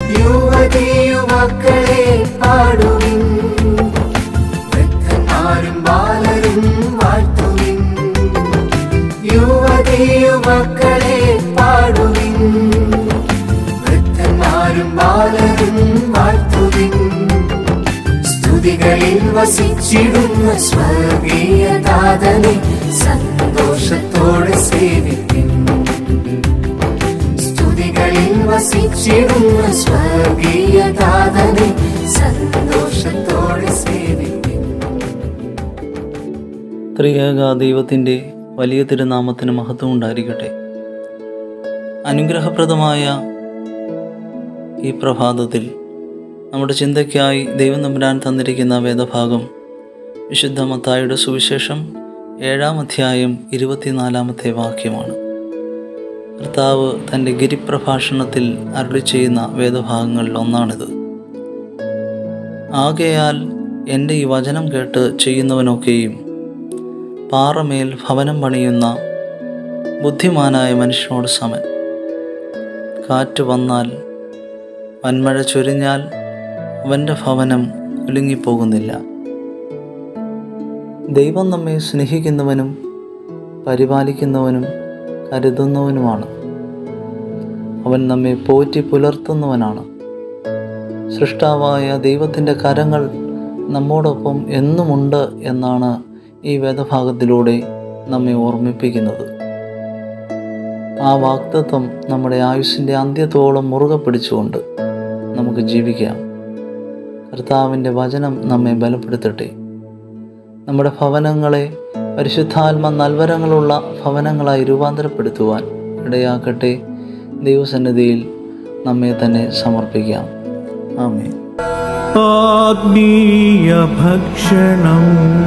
യുവതി യുവാക്കളെ പാടുവിൻ വൃദ്ധന്മാരും ബാലരും വാഴ്ത്തുവിൻ യുവതി യുവാക്കളെ പാടുവിൻ വൃദ്ധന്മാരും ബാലരും വാഴ്ത്തുവിൻ സ്തുതികളിൽ വസിച്ചിടുന്ന സ്വർഗീയ നാഥനെ സന്തോഷത്തോടെ സേവിപ്പിൻ സ്തുതികളിൽ വസിച്ചിടുന്ന സ്വർഗീയ നാഥനെ സന്തോഷത്തോടെ സേവിപ്പിൻ ത്രിയേക ദൈവത്തിൻ്റെ വലിയ തിരുനാമത്തിന് മഹത്വം ഉണ്ടായിരിക്കട്ടെ അനുഗ്രഹപ്രദമായ ഈ പ്രഭാതത്തിൽ നമ്മുടെ ചിന്തയ്ക്കായി ദൈവം തമ്പുരാൻ തന്നിരിക്കുന്ന വേദഭാഗം വിശുദ്ധ മത്തായുടെ സുവിശേഷം ഏഴാം അധ്യായം ഇരുപത്തിനാലാമത്തെ വാക്യമാണ് കർത്താവ് തൻ്റെ ഗിരിപ്രഭാഷണത്തിൽ അരുളി ചെയ്യുന്ന വേദഭാഗങ്ങളിൽ ഒന്നാണിത് ആകയാൽ എൻ്റെ ഈ വചനം കേട്ട് ചെയ്യുന്നവനൊക്കെയും പാറമേൽ ഭവനം പണിയുന്ന ബുദ്ധിമാനായ മനുഷ്യനോട് സമൻ കാറ്റ് വന്നാൽ വൻമഴ ചൊരിഞ്ഞാൽ അവൻ്റെ ഭവനം കുലുങ്ങിപ്പോകുന്നില്ല ദൈവം നമ്മെ സ്നേഹിക്കുന്നവനും പരിപാലിക്കുന്നവനും കരുതുന്നവനുമാണ് അവൻ നമ്മെ പോറ്റി പുലർത്തുന്നവനാണ് സൃഷ്ടാവായ ദൈവത്തിൻ്റെ കരങ്ങൾ നമ്മോടൊപ്പം എന്നുമുണ്ട് എന്നാണ് ഈ വേദഭാഗത്തിലൂടെ നമ്മെ ഓർമ്മിപ്പിക്കുന്നത് ആ വാക്തത്വം നമ്മുടെ ആയുസ്സിൻ്റെ അന്ത്യത്തോളം മുറുകെ പിടിച്ചുകൊണ്ട് നമുക്ക് ജീവിക്കാം കർത്താവിൻ്റെ വചനം നമ്മെ ബലപ്പെടുത്തട്ടെ നമ്മുടെ ഭവനങ്ങളെ പരിശുദ്ധാത്മ നൽവരങ്ങളുള്ള ഭവനങ്ങളായി രൂപാന്തരപ്പെടുത്തുവാൻ ഇടയാക്കട്ടെ ദൈവസന്നിധിയിൽ നമ്മെ തന്നെ സമർപ്പിക്കാം ആമേ ആത്മീയ ഭക്ഷണം